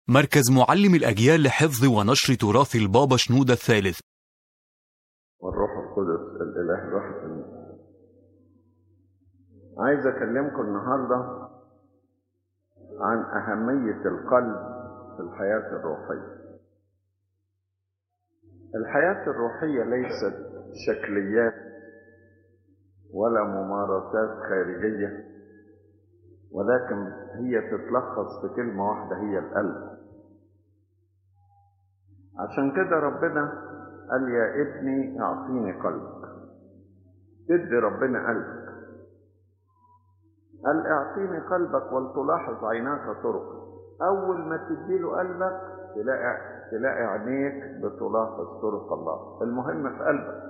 مركز معلم الأجيال لحفظ ونشر تراث البابا شنودة الثالث والروح القدس الإله الواحد آمين. عايز أكلمكم النهاردة عن أهمية القلب في الحياة الروحية الحياة الروحية ليست شكليات ولا ممارسات خارجية ولكن هي تتلخص في كلمة واحدة هي القلب عشان كده ربنا قال يا ابني اعطيني قلبك تدي ربنا قلبك قال اعطيني قلبك ولتلاحظ عيناك طرقي اول ما تديله قلبك تلاقي تلاقي عينيك بتلاحظ طرق الله المهم في قلبك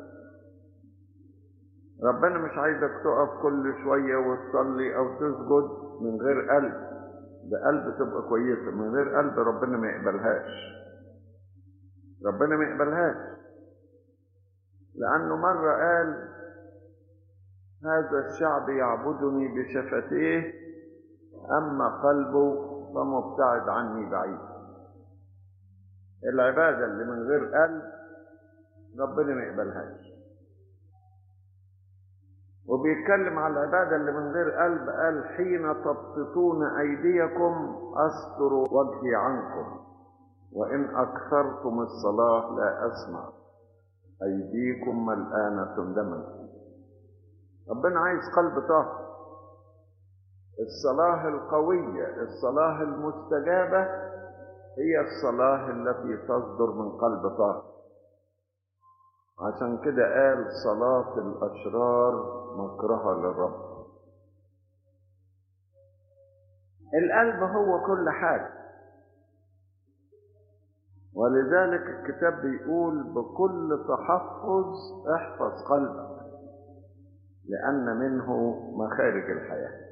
ربنا مش عايزك تقف كل شوية وتصلي أو تسجد من غير قلب بقلب تبقى كويسة من غير قلب ربنا ما يقبلهاش ربنا ما يقبلهاش لأنه مرة قال هذا الشعب يعبدني بشفتيه أما قلبه فمبتعد عني بعيد العبادة اللي من غير قلب ربنا ما يقبلهاش وبيتكلم على العبادة اللي من غير قلب قال حين تبسطون أيديكم أستر وجهي عنكم وإن أكثرتم الصلاة لا أسمع أيديكم ملآنة دما ربنا عايز قلب طاهر الصلاة القوية الصلاة المستجابة هي الصلاة التي تصدر من قلب طاهر عشان كده قال صلاة الأشرار مكرهة للرب القلب هو كل حاجة ولذلك الكتاب بيقول بكل تحفظ احفظ قلبك لأن منه مخارج الحياة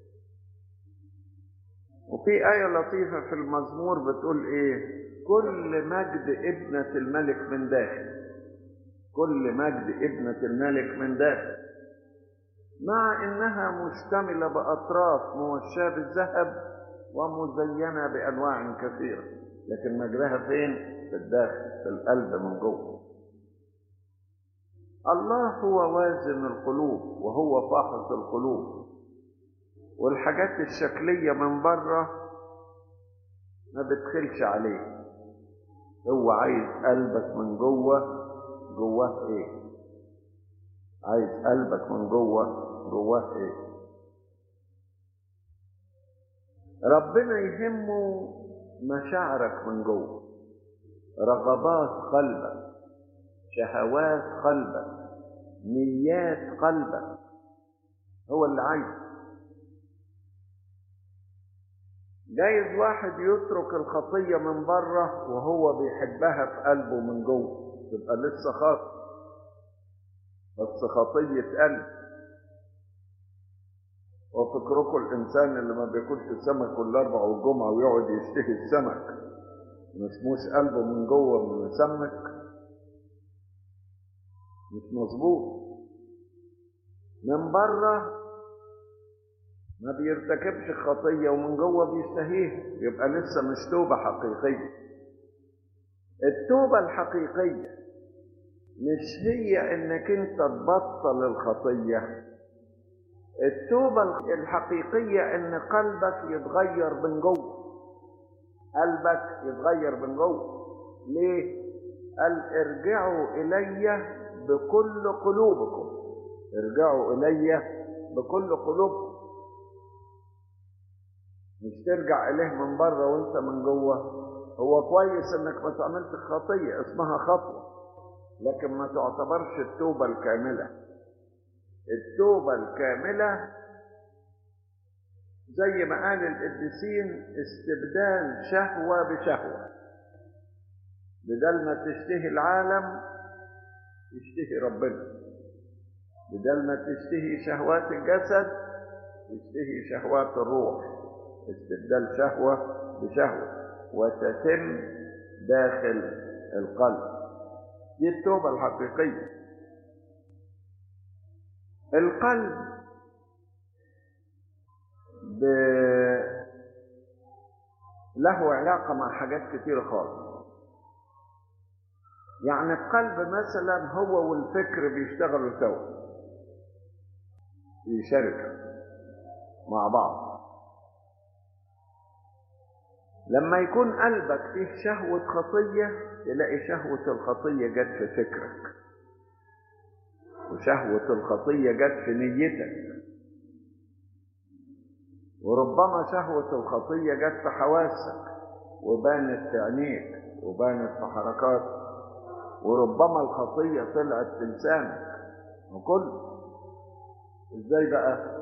وفي آية لطيفة في المزمور بتقول إيه كل مجد ابنة الملك من داخل كل مجد ابنة الملك من داخل مع إنها مشتملة بأطراف موشاة بالذهب ومزينة بأنواع كثيرة لكن مجدها فين؟ في الداخل في القلب من جوه الله هو وازن القلوب وهو فاحص القلوب والحاجات الشكلية من بره ما بتخلش عليه هو عايز قلبك من جوه جواه ايه عايز قلبك من جوه جواه ايه ربنا يهمه مشاعرك من جوه رغبات قلبك شهوات قلبك نيات قلبك هو اللي عايزه جايز واحد يترك الخطية من بره وهو بيحبها في قلبه من جوه تبقى لسه خاطئ بس خطية قلب وفكركم الإنسان اللي ما بياكلش سمك كل أربع والجمعة ويقعد يشتهي السمك ما اسموش قلبه من جوه مسمك مش مظبوط من بره ما بيرتكبش خطية ومن جوه بيشتهيها يبقى لسه مش توبة حقيقية التوبة الحقيقية مش هي انك انت تبطل الخطية التوبة الحقيقية ان قلبك يتغير من جوه قلبك يتغير من جوه ليه؟ قال ارجعوا الي بكل قلوبكم ارجعوا الي بكل قلوبكم مش ترجع اليه من بره وانت من جوه هو كويس انك ما تعملش خطيه اسمها خطوه لكن ما تعتبرش التوبه الكامله التوبه الكامله زي ما قال القديسين استبدال شهوه بشهوه بدل ما تشتهي العالم تشتهي ربنا بدل ما تشتهي شهوات الجسد تشتهي شهوات الروح استبدال شهوة بشهوة وتتم داخل القلب دي التوبة الحقيقية القلب ب... له علاقة مع حاجات كتيرة خالص يعني القلب مثلا هو والفكر بيشتغلوا سوا يشاركوا مع بعض لما يكون قلبك فيه شهوة خطية تلاقي شهوة الخطية جت في فكرك وشهوة الخطية جت في نيتك وربما شهوة الخطية جت في حواسك وبانت في عينيك وبانت في حركاتك وربما الخطية طلعت في لسانك وكل ازاي بقى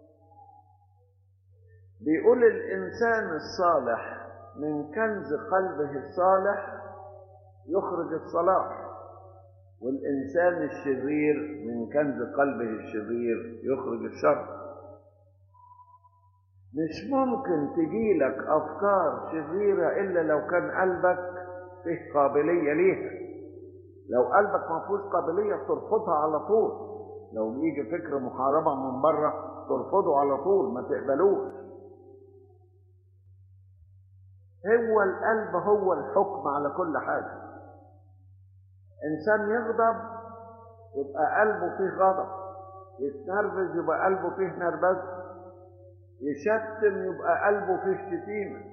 بيقول الإنسان الصالح من كنز قلبه الصالح يخرج الصلاح والإنسان الشرير من كنز قلبه الشرير يخرج الشر مش ممكن تجيلك أفكار شريرة إلا لو كان قلبك فيه قابلية ليها لو قلبك ما فيهوش قابلية ترفضها على طول لو يجي فكر محاربة من بره ترفضه على طول ما تقبلوش هو القلب هو الحكم على كل حاجة إنسان يغضب يبقى قلبه فيه غضب يتنرفز يبقى قلبه فيه نرفزة يشتم يبقى قلبه فيه شتيمة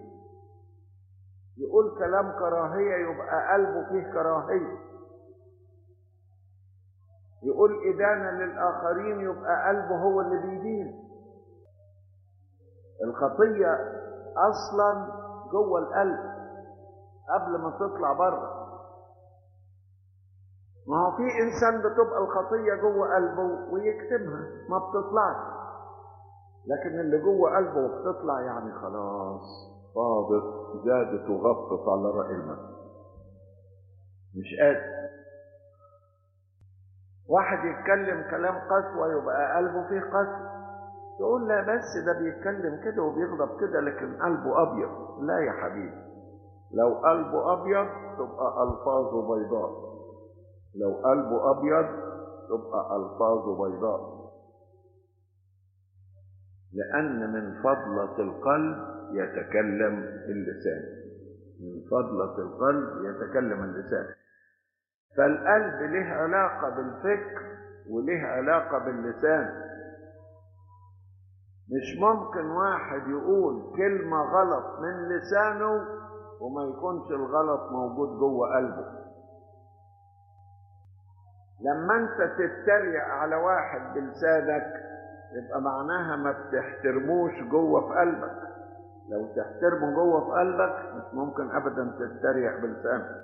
يقول كلام كراهية يبقى قلبه فيه كراهية يقول إدانة للآخرين يبقى قلبه هو اللي بيدين الخطية أصلا جوه القلب قبل ما تطلع بره ما هو في إنسان بتبقى الخطية جوه قلبه ويكتمها ما بتطلعش لكن اللي جوه قلبه وبتطلع يعني خلاص فاضت زادت وغطت على رأي الماء مش قادر واحد يتكلم كلام قسوة يبقى قلبه فيه قسوة تقول لا بس ده بيتكلم كده وبيغضب كده لكن قلبه أبيض لا يا حبيبي لو قلبه أبيض تبقى ألفاظه بيضاء لو قلبه أبيض تبقى ألفاظه بيضاء لأن من فضلة القلب يتكلم اللسان من فضلة القلب يتكلم اللسان فالقلب له علاقة بالفكر وله علاقة باللسان مش ممكن واحد يقول كلمة غلط من لسانه وما يكونش الغلط موجود جوه قلبه لما انت تتريق على واحد بلسانك يبقى معناها ما بتحترموش جوه في قلبك لو تحترمه جوه في قلبك مش ممكن ابدا تتريق بلسانك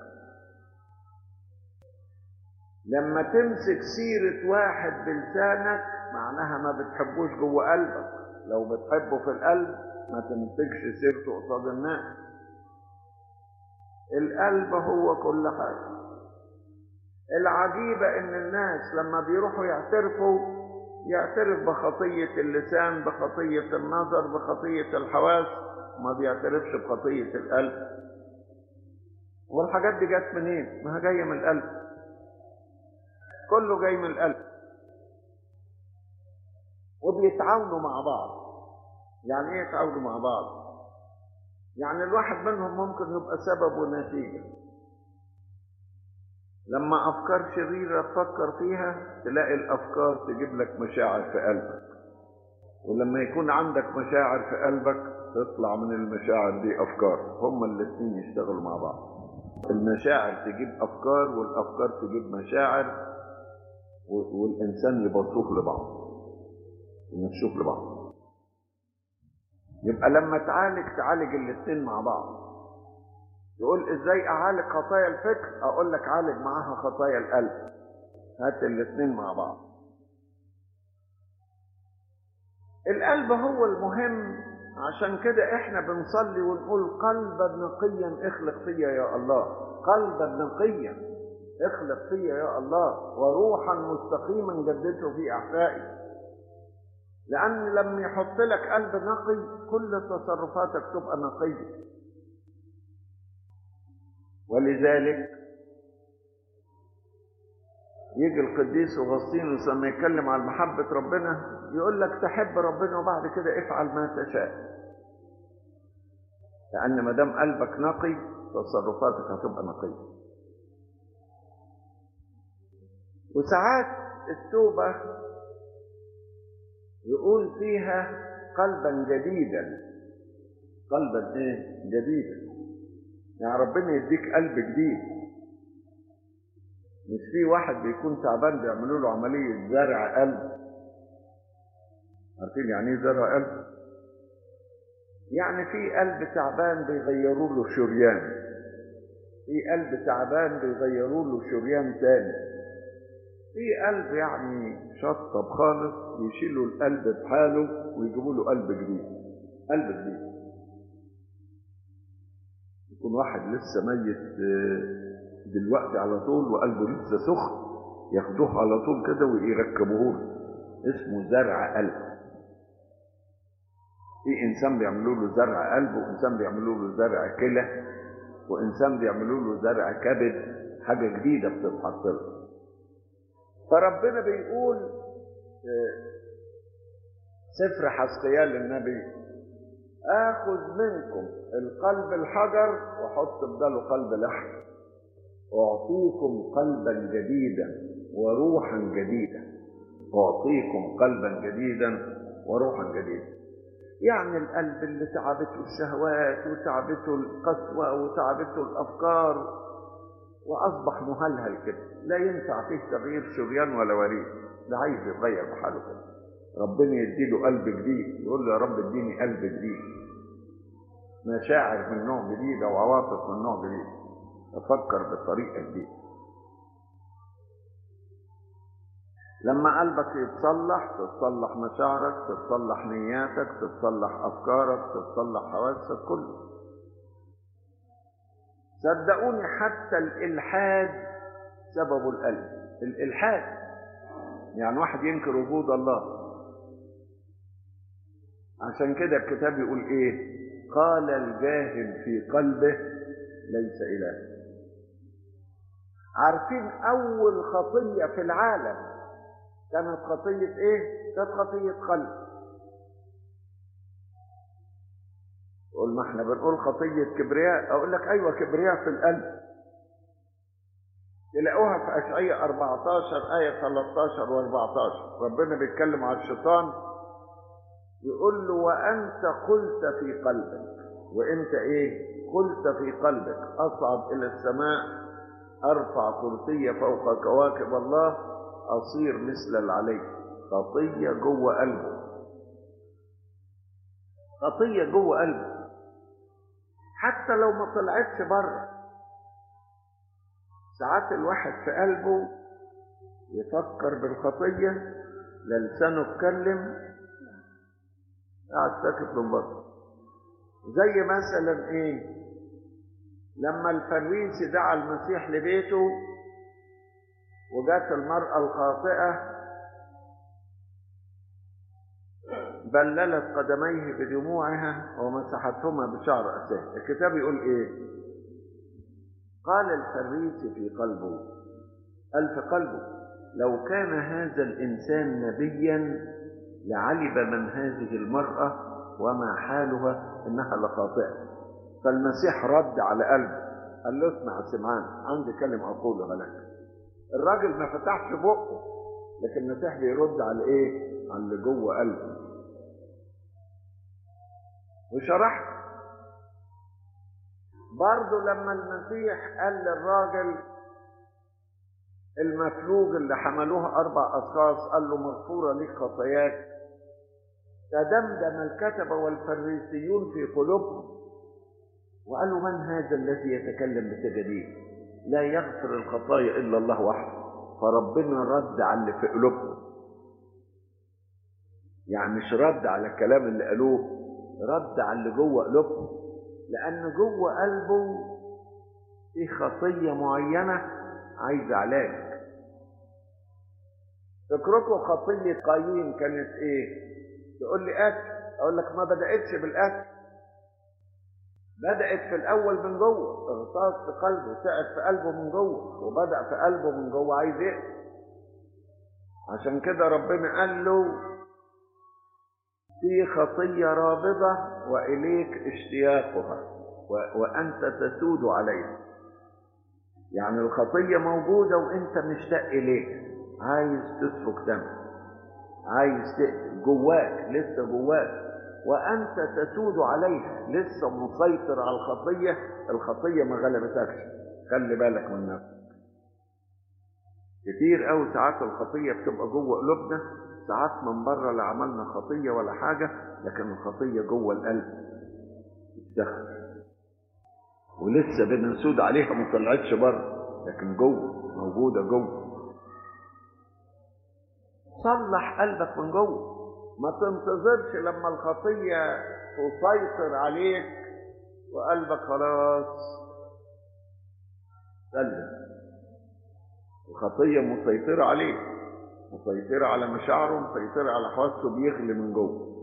لما تمسك سيرة واحد بلسانك معناها ما بتحبوش جوه قلبك لو بتحبه في القلب ما تمسكش سيرته قصاد الناس القلب هو كل حاجة العجيبة ان الناس لما بيروحوا يعترفوا يعترف بخطية اللسان بخطية النظر بخطية الحواس وما بيعترفش بخطية القلب والحاجات دي جت منين؟ ما هي جاية من القلب كله جاي من القلب وبيتعاونوا مع بعض يعني ايه يتعاونوا مع بعض يعني الواحد منهم ممكن يبقى سبب ونتيجة لما أفكار شريرة تفكر فيها تلاقي الأفكار تجيب لك مشاعر في قلبك ولما يكون عندك مشاعر في قلبك تطلع من المشاعر دي أفكار هما الاثنين يشتغلوا مع بعض المشاعر تجيب أفكار والأفكار تجيب مشاعر والإنسان يبقى صوف لبعض ونشوف لبعض يبقى لما تعالج تعالج الاثنين مع بعض يقول ازاي اعالج خطايا الفكر اقول لك عالج معاها خطايا القلب هات الاثنين مع بعض القلب هو المهم عشان كده احنا بنصلي ونقول قلبا نقيا اخلق فيا يا الله قلبا نقيا اخلق فيا يا الله وروحا مستقيما جدده في احشائي لان لما يحط لك قلب نقي كل تصرفاتك تبقى نقيه ولذلك يجي القديس اغسطينوس لما يتكلم عن محبة ربنا يقول لك تحب ربنا وبعد كده افعل ما تشاء لأن ما دام قلبك نقي تصرفاتك هتبقى نقية وساعات التوبة يقول فيها قلبا جديدا قلبا ايه جديدا يعني ربنا يديك قلب جديد مش في واحد بيكون تعبان بيعملوا له عملية زرع قلب عارفين يعني ايه زرع قلب يعني في قلب تعبان بيغيروا له شريان في قلب تعبان بيغيروا له شريان تاني في قلب يعني شطب خالص يشيلوا القلب بحاله ويجيبوا له قلب جديد قلب جديد يكون واحد لسه ميت دلوقتي على طول وقلبه لسه سخن ياخدوه على طول كده ويركبوه له اسمه زرع قلب في انسان بيعملوا له زرع قلب وانسان بيعملوا له زرع كلى وانسان بيعملوا له زرع كبد حاجه جديده بتتحط له فربنا بيقول سفر حسقيال النبي اخذ منكم القلب الحجر واحط بداله قلب لحم اعطيكم قلبا جديدا وروحا جديدا اعطيكم قلبا جديدا وروحا جديدا يعني القلب اللي تعبته الشهوات وتعبته القسوة وتعبته الأفكار وأصبح مهلهل كده لا ينفع فيه تغيير شريان ولا وريد ده عايز يتغير بحاله كده ربنا يديله قلب جديد يقول له يا رب اديني قلب جديد مشاعر من نوع جديد أو عواطف من نوع جديد أفكر بطريقة جديدة لما قلبك يتصلح تتصلح مشاعرك تتصلح نياتك تتصلح أفكارك تتصلح حواسك كله صدقوني حتى الإلحاد سبب القلب الإلحاد يعني واحد ينكر وجود الله عشان كده الكتاب يقول ايه قال الجاهل في قلبه ليس إله عارفين أول خطية في العالم كانت خطية ايه كانت خطية قلب قول ما احنا بنقول خطية كبرياء اقول لك ايوه كبرياء في القلب تلاقوها في اشعياء 14 آية 13 و14 ربنا بيتكلم على الشيطان يقول له وأنت قلت في قلبك وأنت إيه؟ قلت في قلبك أصعد إلى السماء أرفع كرسي فوق كواكب الله أصير مثل العلي خطية جوه قلبه خطية جوه قلبه حتى لو ما طلعتش بره ساعات الواحد في قلبه يفكر بالخطية لا لسانه اتكلم قاعد ساكت من بره زي مثلا ايه لما الفريسي دعا المسيح لبيته وجات المرأة الخاطئة بللت قدميه بدموعها ومسحتهما بشعر أساه الكتاب يقول إيه قال الفريسي في قلبه قال في قلبه لو كان هذا الإنسان نبيا لعلم من هذه المرأة وما حالها إنها لخاطئة فالمسيح رد على قلبه قال له اسمع سمعان عندي كلمة أقولها لك الراجل ما فتحش بقه لكن المسيح بيرد على ايه على اللي جوه قلبه وشرحت برضه لما المسيح قال للراجل المفلوج اللي حملوه أربع أشخاص قال له مغفورة لك خطاياك تدمدم الكتبة والفريسيون في قلوبهم وقالوا من هذا الذي يتكلم بتجديد لا يغفر الخطايا إلا الله وحده فربنا رد على اللي في قلوبهم يعني مش رد على الكلام اللي قالوه رد على اللي جوه قلوبهم لأن جوه قلبه في خطية معينة عايزة علاج فكركم خطية قايين كانت ايه؟ تقول لي أكل أقول لك ما بدأتش بالأكل بدأت في الأول من جوه اغتاظ في قلبه سقط في قلبه من جوه وبدأ في قلبه من جوه عايز يقتل عشان كده ربنا قال له في خطية رابضة وإليك اشتياقها و... وأنت تسود عليها يعني الخطية موجودة وأنت مشتاق إليها عايز تسفك دم عايز تقتل جواك لسه جواك وأنت تسود عليها لسه مسيطر على الخطية الخطية ما غلبتكش خلي بالك من نفسك كتير قوي ساعات الخطية بتبقى جوه قلوبنا ساعات من بره لا عملنا خطية ولا حاجة لكن الخطية جوه القلب بتدخل ولسه بنسود عليها ما طلعتش بره لكن جوه موجودة جوه صلح قلبك من جوه ما تنتظرش لما الخطية تسيطر عليك وقلبك خلاص سلم الخطية مسيطرة عليه مسيطرة على مشاعره مسيطرة على حواسه بيغلي من جوه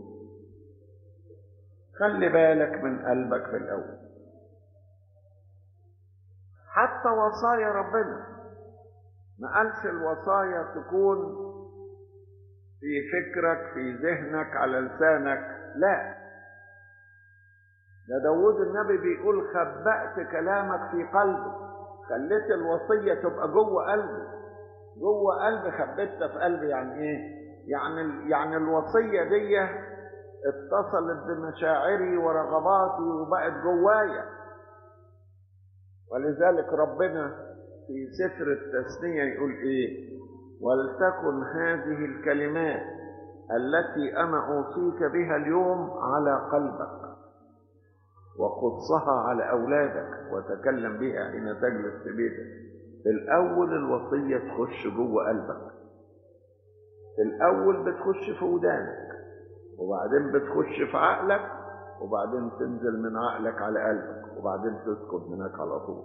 خلي بالك من قلبك في الأول حتى وصايا ربنا ما قالش الوصايا تكون في فكرك في ذهنك على لسانك لا ده داود النبي بيقول خبأت كلامك في قلبي خليت الوصية تبقى جوه قلبي جوه قلبي خبيتها في قلبي يعني ايه يعني يعني الوصية دي اتصلت بمشاعري ورغباتي وبقت جوايا ولذلك ربنا في سفر التثنية يقول ايه ولتكن هذه الكلمات التي انا اوصيك بها اليوم على قلبك وقصها على اولادك وتكلم بها حين تجلس في بيتك في الاول الوصيه تخش جوه قلبك في الاول بتخش في ودانك وبعدين بتخش في عقلك وبعدين تنزل من عقلك على قلبك وبعدين تسكت هناك على طول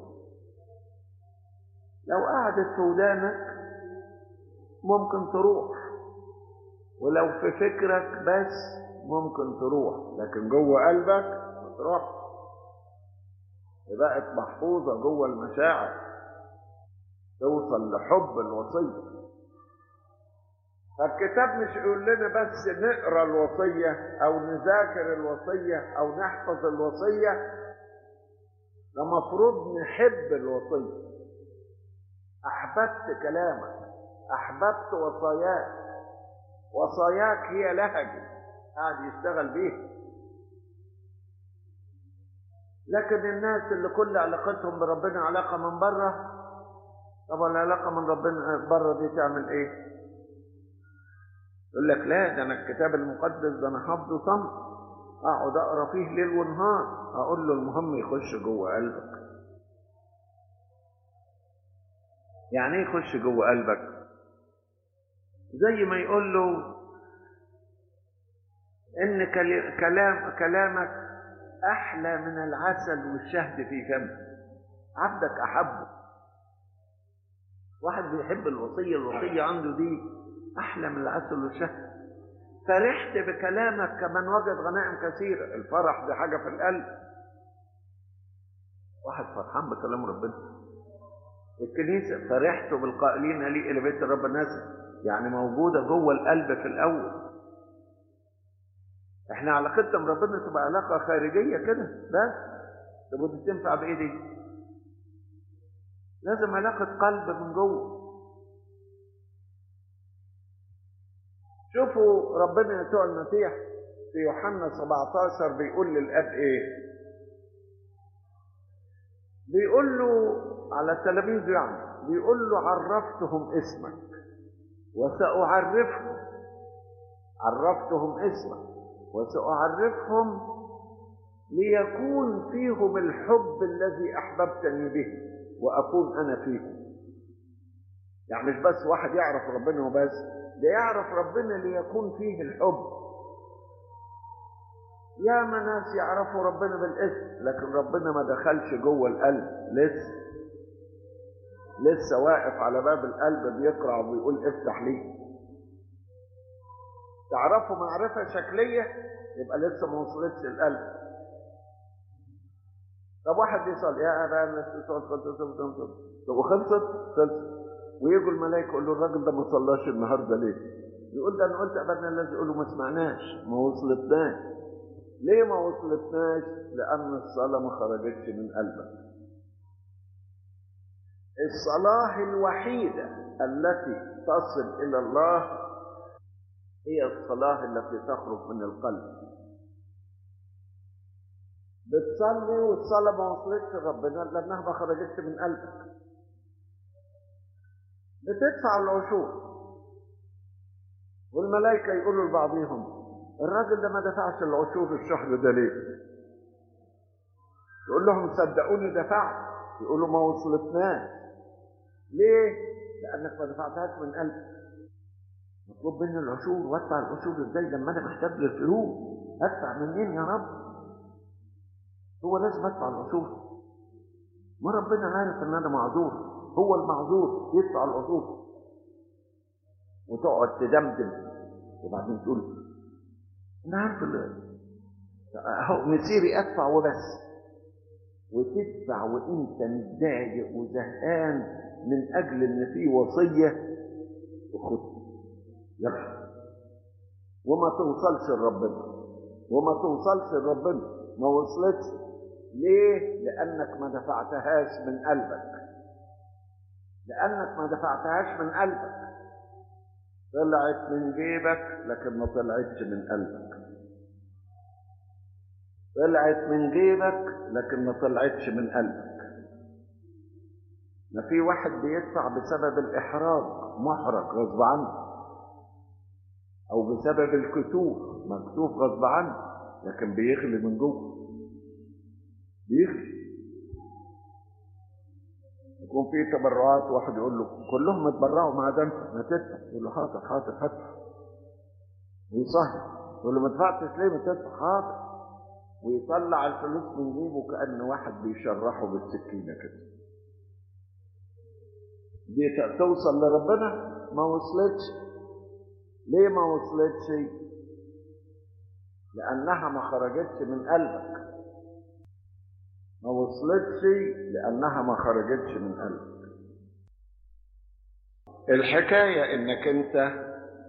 لو قعدت في ودانك ممكن تروح ولو في فكرك بس ممكن تروح لكن جوه قلبك ما تروحش بقت محفوظة جوه المشاعر توصل لحب الوصية فالكتاب مش يقول لنا بس نقرا الوصية أو نذاكر الوصية أو نحفظ الوصية ده مفروض نحب الوصية أحببت كلامك أحببت وصاياك وصاياك هي لهجي قاعد يشتغل بيها لكن الناس اللي كل علاقتهم بربنا علاقة من بره طب العلاقة من ربنا بره دي تعمل ايه؟ يقول لك لا ده انا الكتاب المقدس ده انا حافظه صم اقعد اقرا فيه ليل ونهار اقول له المهم يخش جوه قلبك يعني ايه يخش جوه قلبك زي ما يقول له ان كلام كلامك احلى من العسل والشهد في فمك عبدك احبه واحد بيحب الوصيه الوصيه عنده دي احلى من العسل والشهد فرحت بكلامك كمن وجد غنائم كثيره الفرح دي حاجه في القلب واحد فرحان بكلام ربنا الكنيسه فرحت بالقائلين لي الى بيت الرب الناس يعني موجوده جوه القلب في الاول احنا علاقتنا بربنا تبقى علاقه خارجيه كده بس طب ودي تنفع بايه دي؟ لازم علاقه قلب من جوه شوفوا ربنا يسوع المسيح في يوحنا 17 بيقول للاب ايه؟ بيقول له على تلاميذه يعني بيقول له عرفتهم اسمك وسأعرفهم عرفتهم اسمك وسأعرفهم ليكون فيهم الحب الذي أحببتني به وأكون أنا فيهم يعني مش بس واحد يعرف ربنا وبس ده يعرف ربنا ليكون فيه الحب يا ما ناس يعرفوا ربنا بالاسم لكن ربنا ما دخلش جوه القلب لسه لسه واقف على باب القلب بيقرع وبيقول افتح لي تعرفوا معرفة شكلية يبقى لسه ما وصلتش القلب طب واحد يصلي يا ابا الناس تصلي طب وخلصت خلصت ويجوا الملائكه يقول له الراجل ده ما صلاش النهارده ليه؟ يقول ده انا قلت ابانا الذي يقول له ما سمعناش ما وصلتناش ليه ما وصلتناش لان الصلاه ما خرجتش من قلبك الصلاه الوحيده التي تصل الى الله هي الصلاه التي تخرج من القلب بتصلي والصلاه ما وصلتش ربنا لانها ما خرجتش من قلبك بتدفع العشور والملائكه يقولوا لبعضهم الراجل ده ما دفعش العشور الشهر ده ليه يقول لهم صدقوني دفعت يقولوا ما وصلتناش ليه لانك ما دفعتهاش من قلبك مطلوب مني العشور وادفع العشور ازاي لما انا محتاج للفلوس ادفع منين يا رب هو لازم ادفع العشور ما ربنا عارف ان انا معذور هو المعذور يدفع العشور وتقعد تدمدم وبعدين تقول انا عارف اهو مسيري ادفع وبس وتدفع وانت متضايق وزهقان من اجل ان في وصيه وخد يلا وما توصلش لربنا وما توصلش لربنا ما وصلتش ليه؟ لأنك ما دفعتهاش من قلبك لأنك ما دفعتهاش من قلبك طلعت من جيبك لكن ما طلعتش من قلبك طلعت من جيبك لكن ما طلعتش من قلبك ما في واحد بيدفع بسبب الإحراج محرج غصب عنه أو بسبب الكسوف مكسوف غصب عنه لكن بيغلي من جوه بيغلي يكون في تبرعات واحد يقول له كلهم اتبرعوا ما عدا انت ما تدفع يقول له حاضر حاضر هدفع ويصهر يقول له ما دفعتش ليه ما تدفع حاضر ويطلع الفلوس من جيبه كأن واحد بيشرحه بالسكينة كده دي توصل لربنا ما وصلتش ليه ما وصلتش لأنها ما خرجتش من قلبك ما وصلتش لأنها ما خرجتش من قلبك الحكاية إنك أنت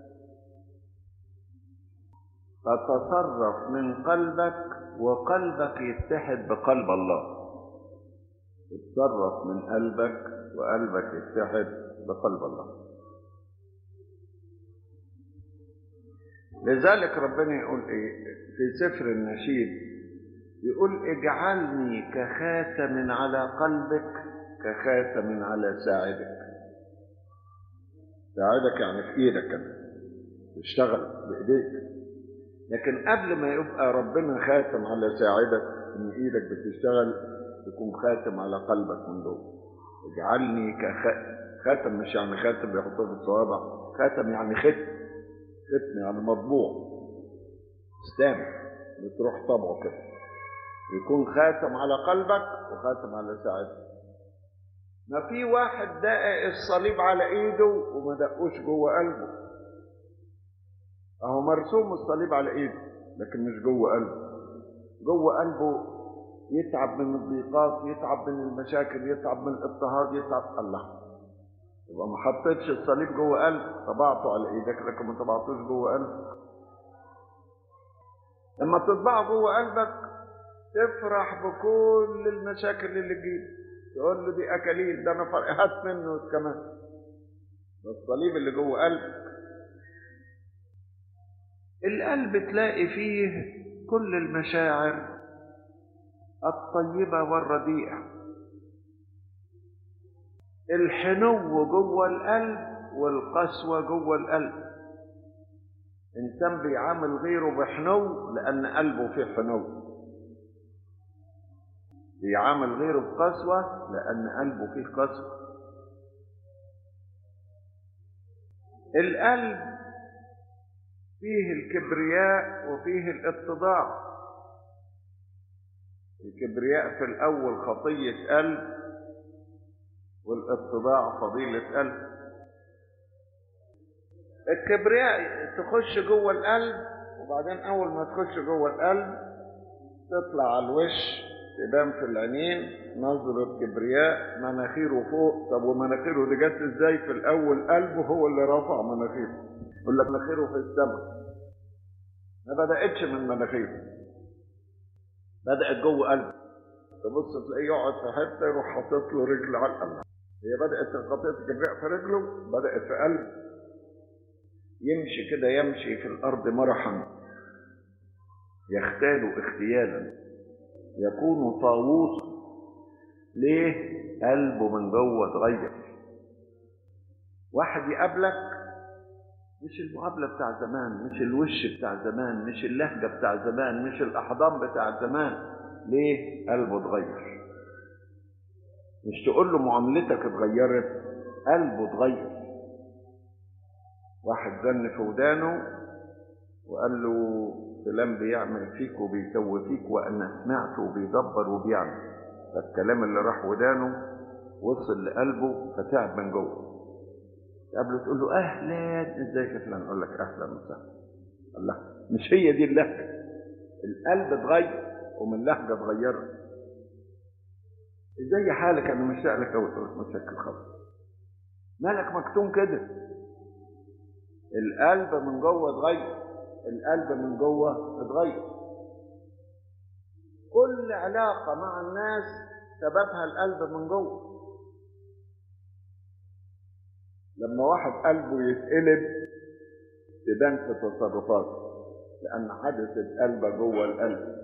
تتصرف من قلبك وقلبك يتحد بقلب الله تتصرف من قلبك وقلبك يتحد بقلب الله لذلك ربنا يقول ايه في سفر النشيد يقول اجعلني كخاتم على قلبك كخاتم على ساعدك ساعدك يعني في ايدك انت تشتغل بايديك لكن قبل ما يبقى ربنا خاتم على ساعدك ان ايدك بتشتغل يكون خاتم على قلبك من جوه اجعلني كخاتم مش يعني خاتم بيحطوه في الصوابع خاتم يعني ختم ختم يعني مطبوع ستامب بتروح طبعه كده يكون خاتم على قلبك وخاتم على ساعدك ما في واحد دقق الصليب على ايده وما دقوش جوه قلبه اهو مرسوم الصليب على ايده لكن مش جوه قلبه جوه قلبه يتعب من الضيقات يتعب من المشاكل يتعب من الاضطهاد يتعب الله يبقى ما حطيتش الصليب جوه قلبك طبعته على ايدك لكن ما طبعتوش جوه قلبك لما تطبعه جوه قلبك تفرح بكل المشاكل اللي تجيلك تقول له دي اكاليل ده انا هات منه كمان ده الصليب اللي جوه قلبك القلب تلاقي فيه كل المشاعر الطيبة والرديئة الحنو جوه القلب والقسوة جوه القلب إنسان بيعامل غيره بحنو لأن قلبه فيه حنو بيعامل غيره بقسوة لأن قلبه فيه قسوة القلب فيه الكبرياء وفيه الاتضاع الكبرياء في الأول خطية قلب والاتضاع فضيلة قلب الكبرياء تخش جوه القلب وبعدين أول ما تخش جوه القلب تطلع على الوش تبان في العينين نظرة كبرياء مناخيره فوق طب ومناخيره دي جت ازاي في الأول قلبه هو اللي رفع مناخيره يقول لك مناخيره في السماء ما بدأتش من مناخيره بدأت جوه قلبه تبص تلاقيه يقعد في حته يروح حاطط له رجل على القلب هي بدأت الخطية تجرأ في رجله بدأت في قلبه يمشي كده يمشي في الأرض مرحا يختال اختيالا يكون طاووسا ليه؟ قلبه من جوه اتغير واحد يقابلك مش المقابلة بتاع زمان مش الوش بتاع زمان مش اللهجة بتاع زمان مش الأحضان بتاع زمان ليه؟ قلبه اتغير مش تقول له معاملتك اتغيرت قلبه اتغير واحد زن في ودانه وقال له فلان بيعمل فيك وبيسوي فيك وانا سمعته وبيدبر وبيعمل فالكلام اللي راح ودانه وصل لقلبه فتعب من جوه قبل تقول له اهلا ازيك يا فلان يقول لك اهلا وسهلا الله مش هي دي اللهجه القلب اتغير ومن لهجه اتغيرت ازاي حالك انا مشتاق لك قوي تقول متشكر خالص مالك مكتوم كده القلب من جوه اتغير القلب من جوه اتغير كل علاقة مع الناس سببها القلب من جوه لما واحد قلبه يتقلب تبان في تصرفاته لأن حدث القلب جوه القلب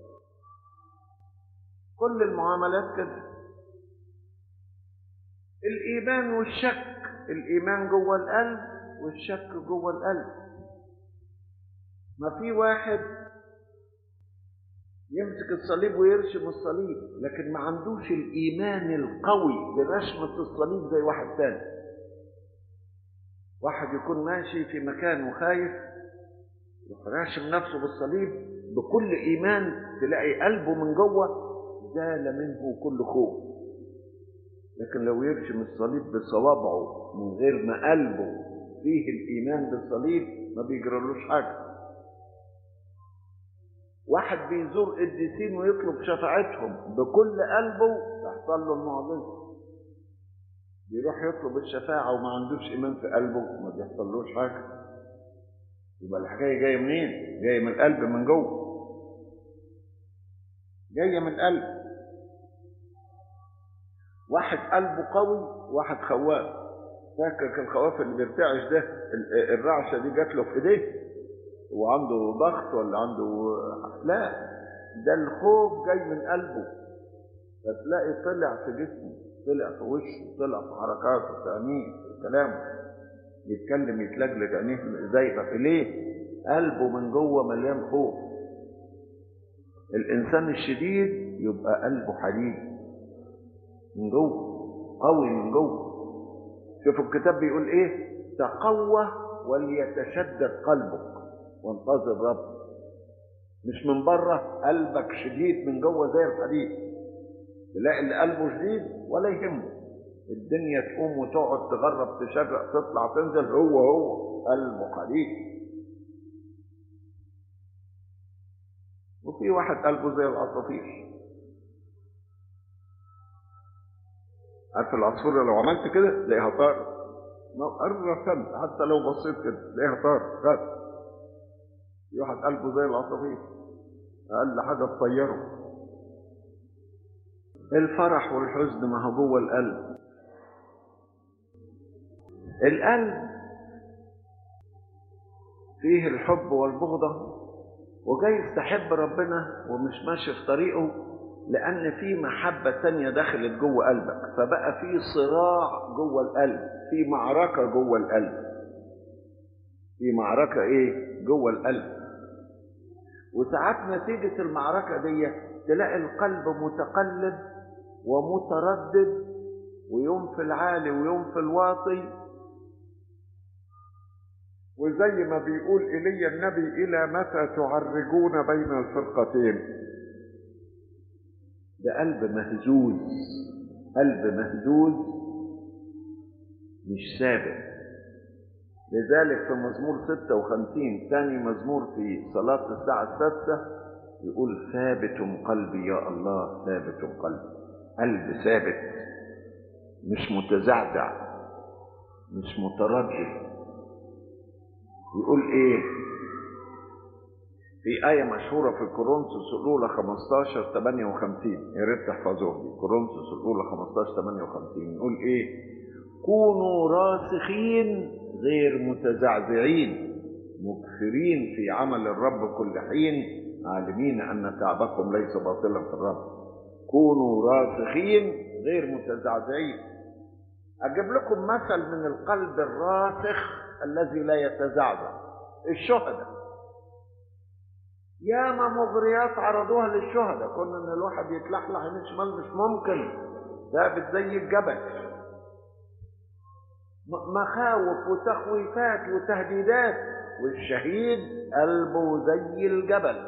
كل المعاملات كده الإيمان والشك الإيمان جوه القلب والشك جوه القلب ما في واحد يمسك الصليب ويرشم الصليب لكن ما عندوش الإيمان القوي برشمة الصليب زي واحد تاني واحد يكون ماشي في مكان وخايف يروح راشم نفسه بالصليب بكل إيمان تلاقي قلبه من جوه زال منه كل خوف لكن لو يرشم الصليب بصوابعه من غير ما قلبه فيه الإيمان بالصليب ما بيجرالوش حاجة واحد بيزور قديسين ويطلب شفاعتهم بكل قلبه تحصل له المعجزة بيروح يطلب الشفاعة وما عندوش إيمان في قلبه ما بيحصلوش حاجة يبقى الحكاية جاية منين؟ جاية من القلب من جوه جاية من القلب واحد قلبه قوي واحد خواف فاكر الخواف اللي بيرتعش ده الرعشة دي جات له في ايديه وعنده ضغط ولا عنده لا ده الخوف جاي من قلبه فتلاقي طلع في جسمه طلع في وشه طلع في حركاته في عينيه في كلامه يتكلم يتلجلج عينيه زي في ليه قلبه من جوه مليان خوف الانسان الشديد يبقى قلبه حديد من جوه قوي من جوه شوفوا الكتاب بيقول ايه تقوى وليتشدد قلبك وانتظر رب مش من بره قلبك شديد من جوه زي الحديد تلاقي اللي قلبه شديد ولا يهمه الدنيا تقوم وتقعد تغرب تشرق تطلع تنزل هو هو قلبه حديد وفي واحد قلبه زي العصافير عارف العصفورة لو عملت كده تلاقيها طار قرب فم حتى لو بصيت كده تلاقيها طار خد في واحد قلبه زي العصافير أقل حاجة تطيره الفرح والحزن ما هو جوه القلب القلب فيه الحب والبغضة وجايز تحب ربنا ومش ماشي في طريقه لأن في محبة تانية دخلت جوه قلبك فبقى في صراع جوه القلب في معركة جوه القلب في معركة إيه جوه القلب وساعات نتيجة المعركة دي تلاقي القلب متقلب ومتردد ويوم في العالي ويوم في الواطي وزي ما بيقول إلي النبي إلى متى تعرجون بين الفرقتين ده قلب مهزوز قلب مهزوز مش ثابت لذلك في مزمور 56 ثاني مزمور في صلاة الساعة السادسة يقول ثابت قلبي يا الله ثابت قلبي قلب ثابت مش متزعزع مش متردد يقول ايه في آية مشهورة في كورنثوس الأولى 15 58 يا ريت تحفظوها دي كورنثوس الأولى 15 58 نقول إيه؟ كونوا راسخين غير متزعزعين مكثرين في عمل الرب كل حين عالمين أن تعبكم ليس باطلا في الرب كونوا راسخين غير متزعزعين أجيب لكم مثل من القلب الراسخ الذي لا يتزعزع الشهداء ياما مغريات عرضوها للشهداء كنا ان الواحد يتلحلح يمين شمال مش ممكن ثابت زي الجبل مخاوف وتخويفات وتهديدات والشهيد قلبه زي الجبل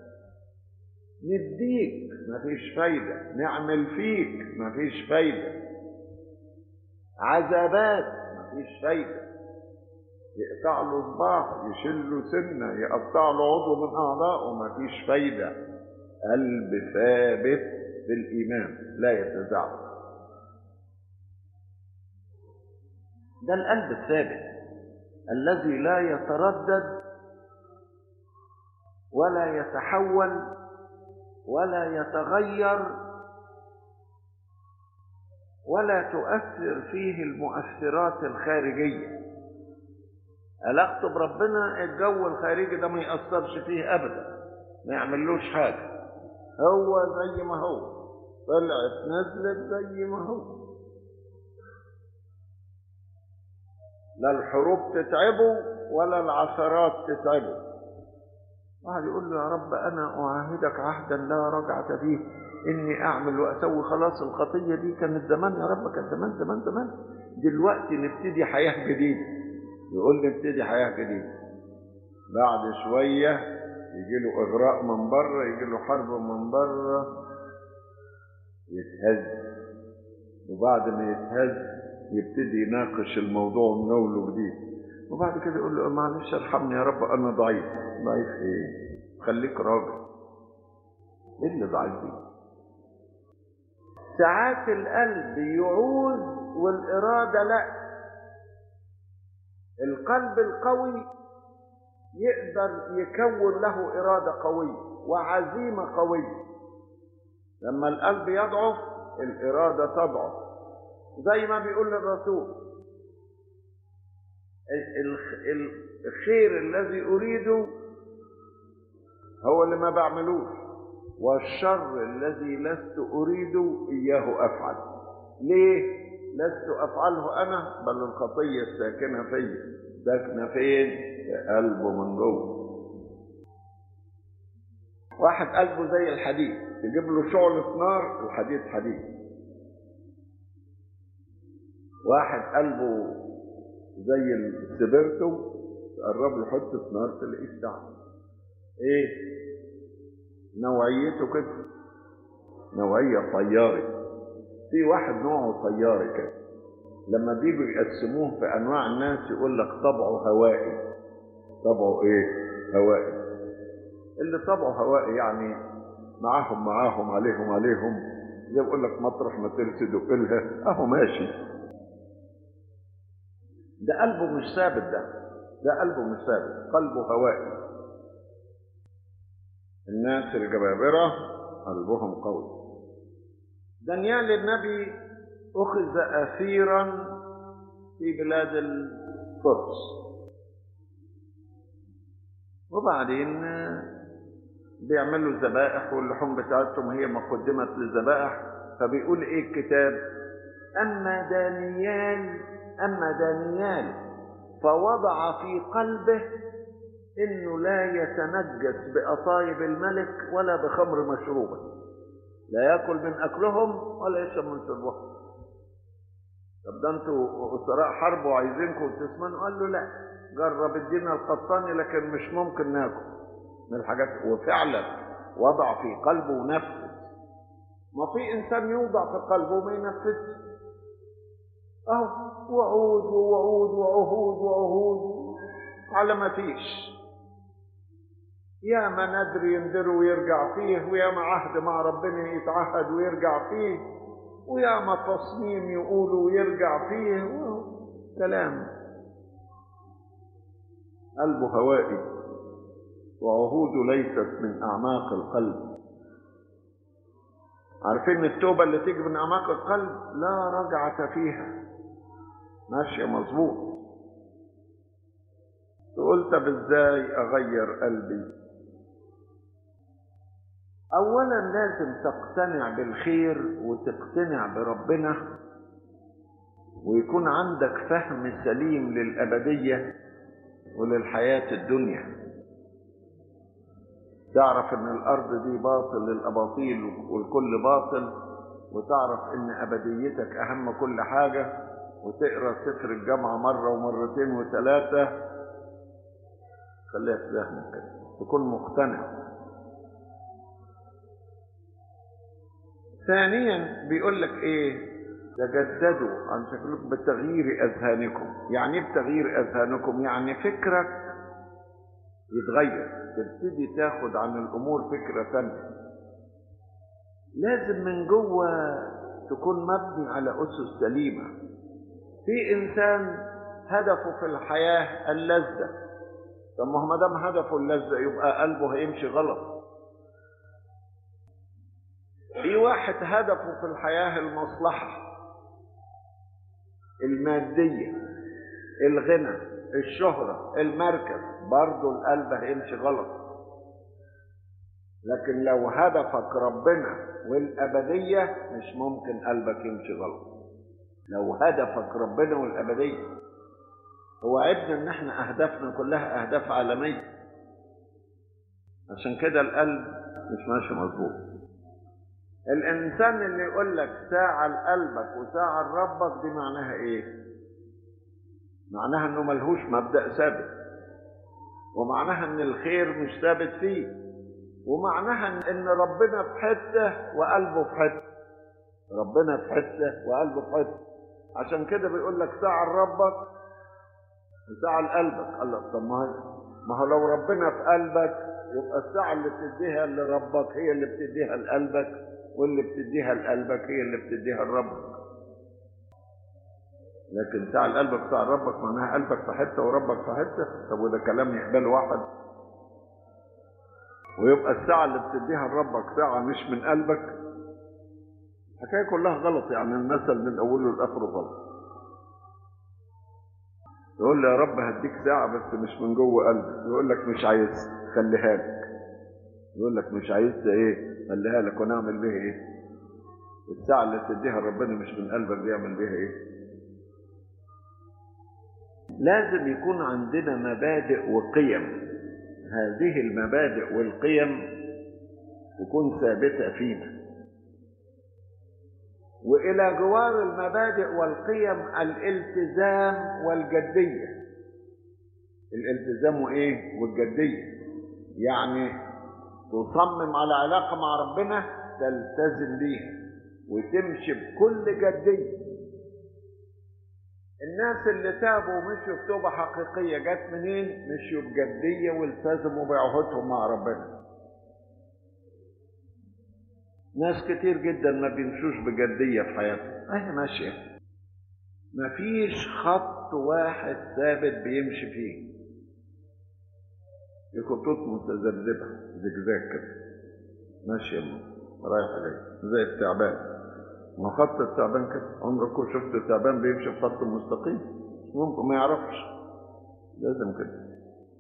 نديك مفيش فايدة نعمل فيك مفيش فايدة عذابات مفيش فايدة يقطع له صباع يشيل له سنة يقطع له عضو من أعضائه مفيش فايدة قلب ثابت بالإيمان لا يتزعزع ده القلب الثابت الذي لا يتردد ولا يتحول ولا يتغير ولا تؤثر فيه المؤثرات الخارجيه علاقته بربنا الجو الخارجي ده ما يأثرش فيه أبدا ما يعملوش حاجة هو زي ما هو طلعت نزلت زي ما هو لا الحروب تتعبه ولا العثرات تتعبه واحد يقول له يا رب أنا أعاهدك عهدا لا رجعة فيه إني أعمل وأسوي خلاص الخطية دي كانت زمان يا رب كانت زمان زمان زمان دلوقتي نبتدي حياة جديدة يقول لي ابتدي حياة جديدة بعد شوية يجي له إغراء من بره يجي له حرب من بره يتهز وبعد ما يتهز يبتدي يناقش الموضوع من أول وجديد وبعد كده يقول له معلش ارحمني يا رب أنا ضعيف ضعيف إيه؟ خليك راجل إيه اللي ضعيف دي؟ ساعات القلب يعوز والإرادة لأ القلب القوي يقدر يكون له إرادة قوية وعزيمة قوية لما القلب يضعف الإرادة تضعف زي ما بيقول الرسول الخير الذي أريده هو اللي ما بعملوش والشر الذي لست أريده إياه أفعل ليه؟ لست أفعله أنا بل الخطية الساكنة فيا ساكنة فين؟ في قلبه من جوه واحد قلبه زي الحديد تجيب له شعلة نار الحديد حديد واحد قلبه زي السبرتو تقرب له حتة نار تلاقيه اشتعل ايه نوعيته كده نوعية طياري في واحد نوعه طياري كده لما بيجوا يقسموه في انواع الناس يقول لك طبعه هوائي طبعه ايه هوائي اللي طبعه هوائي يعني معاهم معاهم عليهم عليهم زي بقول لك مطرح ما ترسد وقلها اهو ماشي ده قلبه مش ثابت ده ده قلبه مش ثابت قلبه هوائي الناس الجبابرة قلبهم قوي دانيال النبي أخذ أسيرا في بلاد الفرس وبعدين بيعملوا الذبائح واللحوم بتاعتهم هي مقدمة للذبائح فبيقول ايه الكتاب أما دانيال أما دانيال فوضع في قلبه إنه لا يتنجس بأطايب الملك ولا بخمر مشروبة لا يأكل من أكلهم ولا يشرب من شربهم طب ده انتوا أسراء حرب وعايزينكم تسمنوا قال له لا جرب ادينا القطاني لكن مش ممكن ناكل من الحاجات وفعلا وضع في قلبه ونفذ ما في انسان يوضع في قلبه وما ينفذش اهو وعود ووعود وعهود وعهود على ما فيش يا ما ندر يندر ويرجع فيه ويا ما عهد مع ربنا يتعهد ويرجع فيه ويا ما تصميم يقول ويرجع فيه كلام قلبه هوائي وعهوده ليست من أعماق القلب عارفين التوبة اللي تيجي من أعماق القلب لا رجعة فيها ماشية مظبوط تقول طب ازاي أغير قلبي أولا لازم تقتنع بالخير وتقتنع بربنا ويكون عندك فهم سليم للأبدية وللحياة الدنيا تعرف ان الارض دي باطل الاباطيل والكل باطل وتعرف ان ابديتك اهم كل حاجة وتقرا سفر الجامعة مرة ومرتين وثلاثة خليها في ذهنك كده تكون مقتنع ثانيا بيقول لك ايه تجددوا عن شكلكم بتغيير اذهانكم يعني ايه بتغيير اذهانكم يعني فكرك يتغير تبتدي تاخد عن الامور فكره ثانيه لازم من جوه تكون مبني على اسس سليمه في انسان هدفه في الحياه اللذه طب ما هو ما دام هدفه اللذه يبقى قلبه هيمشي غلط في واحد هدفه في الحياه المصلحه الماديه الغنى الشهره المركز برضه القلب هيمشي غلط لكن لو هدفك ربنا والأبدية مش ممكن قلبك يمشي غلط لو هدفك ربنا والأبدية هو عيبنا ان احنا اهدافنا كلها اهداف عالمية عشان كده القلب مش ماشي مظبوط الانسان اللي يقول لك ساعة لقلبك وساعة لربك دي معناها ايه معناها انه ملهوش مبدأ ثابت ومعناها ان الخير مش ثابت فيه ومعناها ان ربنا في حته وقلبه في حته ربنا في حته وقلبه في حته عشان كده بيقول لك ساعه لربك وساعه لقلبك الله طب ما ما هو لو ربنا في قلبك يبقى الساعه اللي بتديها لربك هي اللي بتديها لقلبك واللي بتديها لقلبك هي اللي بتديها لربك لكن ساعة لقلبك ساعة لربك معناها قلبك في حتة وربك في حتة طب وده كلام يقبله واحد ويبقى الساعة اللي بتديها لربك ساعة مش من قلبك الحكاية كلها غلط يعني المثل من أوله لآخره غلط يقول لي يا رب هديك ساعة بس مش من جوه قلبك يقول لك مش عايز خليها لك يقول لك مش عايز ايه خليها لك ونعمل بيها ايه الساعة اللي تديها لربنا مش من قلبك دي يعمل بيها ايه لازم يكون عندنا مبادئ وقيم هذه المبادئ والقيم تكون ثابتة فينا وإلى جوار المبادئ والقيم الالتزام والجدية الالتزام وإيه؟ والجدية يعني تصمم على علاقة مع ربنا تلتزم بيها وتمشي بكل جدية الناس اللي تابوا ومشوا في توبة حقيقية جت منين؟ مشوا بجدية والتزموا بعهودهم مع ربنا. ناس كتير جدا ما بيمشوش بجدية في حياتهم، أهي ماشية. مفيش خط واحد ثابت بيمشي فيه. في خطوط متذبذبة زجزاج كده. ماشية رايحة جاية زي التعبان. ما خط التعبان كده عمركم شفت تعبان بيمشي في خط مستقيم مش ممكن ما يعرفش لازم كده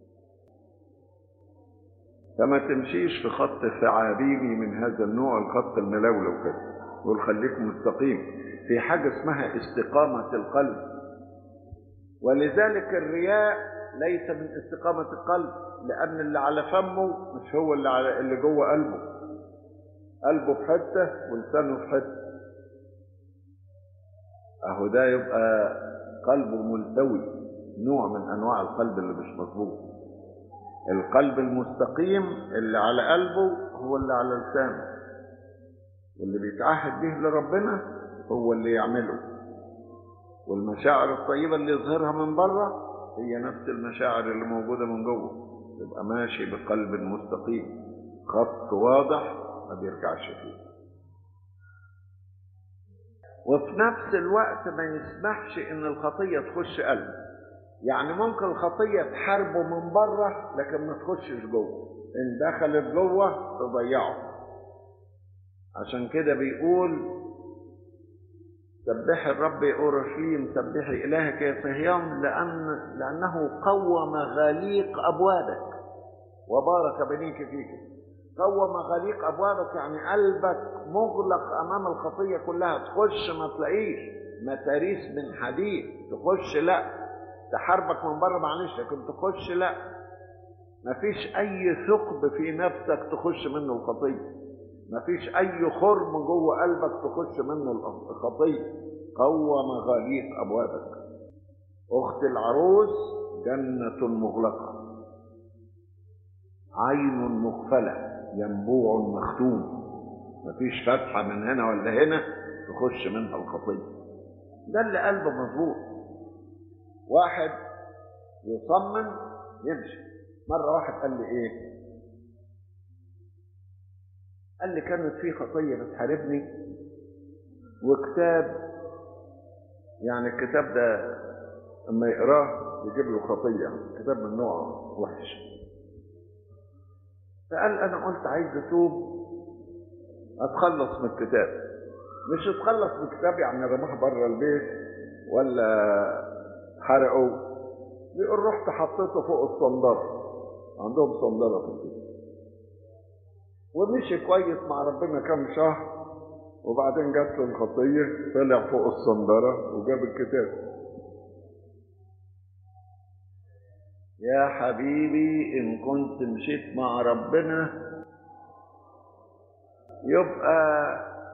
فما تمشيش في خط ثعابيني من هذا النوع الخط الملولو كده قول خليك مستقيم في حاجة اسمها استقامة القلب ولذلك الرياء ليس من استقامة القلب لأن اللي على فمه مش هو اللي على اللي جوه قلبه قلبه في حتة ولسانه في حتة اهو ده يبقى قلبه ملتوي نوع من انواع القلب اللي مش مظبوط القلب المستقيم اللي على قلبه هو اللي على لسانه واللي بيتعهد به لربنا هو اللي يعمله والمشاعر الطيبة اللي يظهرها من بره هي نفس المشاعر اللي موجودة من جوه يبقى ماشي بقلب مستقيم خط واضح ما بيرجعش فيه وفي نفس الوقت ما يسمحش ان الخطية تخش قلبه يعني ممكن الخطية تحاربه من بره لكن ما تخشش جوه إن دخلت جوه تضيعه عشان كده بيقول سبحي الرب يا أورشليم سبحي إلهك يا صهيون لأن لأنه قوم غليق أبوابك وبارك بنيك فيك قوم غليق أبوابك يعني قلبك مغلق أمام الخطية كلها تخش ما تلاقيش متاريس من حديد تخش لا تحاربك من بره معلش لكن تخش لا مفيش أي ثقب في نفسك تخش منه الخطية مفيش أي خرم جوه قلبك تخش منه الخطية قوم غليق أبوابك أخت العروس جنة مغلقة عين مقفلة ينبوع مختوم مفيش فتحة من هنا ولا هنا تخش منها الخطية ده اللي قلبه مظبوط واحد يصمم يمشي مرة واحد قال لي ايه قال لي كانت في خطية بتحاربني وكتاب يعني الكتاب ده اما يقراه يجيب له خطية كتاب من نوع وحش فقال انا قلت عايز اتوب اتخلص من الكتاب مش اتخلص من الكتاب يعني رماه بره البيت ولا حرقه بيقول رحت حطيته فوق الصندرة عندهم صندرة في البيت ومشي كويس مع ربنا كام شهر وبعدين جات له الخطية طلع فوق الصندرة وجاب الكتاب يا حبيبي إن كنت مشيت مع ربنا يبقى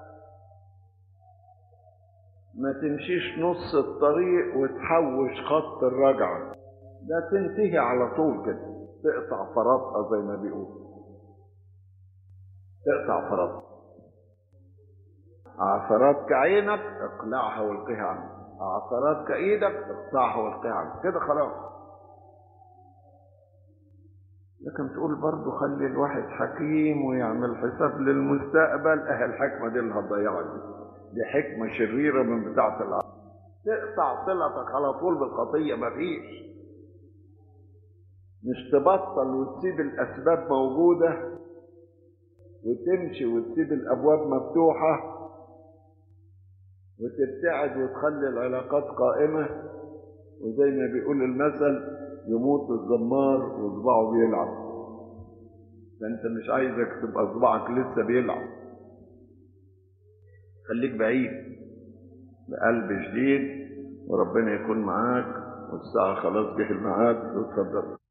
ما تمشيش نص الطريق وتحوش خط الرجعة ده تنتهي على طول كده تقطع فرطها زي ما بيقول تقطع فرطها عثرات كعينك اقلعها والقها عنك عثرات كايدك اقطعها والقها عنك كده خلاص لكن تقول برضه خلي الواحد حكيم ويعمل حساب للمستقبل اه الحكمه دي اللي هتضيعك دي حكمه شريره من بتاعه العالم تقطع صلتك على طول بالخطيه مفيش مش تبطل وتسيب الاسباب موجوده وتمشي وتسيب الابواب مفتوحه وتبتعد وتخلي العلاقات قائمه وزي ما بيقول المثل يموت الزمار وصباعه بيلعب فانت مش عايزك تبقى صباعك لسه بيلعب خليك بعيد بقلب شديد وربنا يكون معاك والساعة خلاص جه الميعاد وتفضل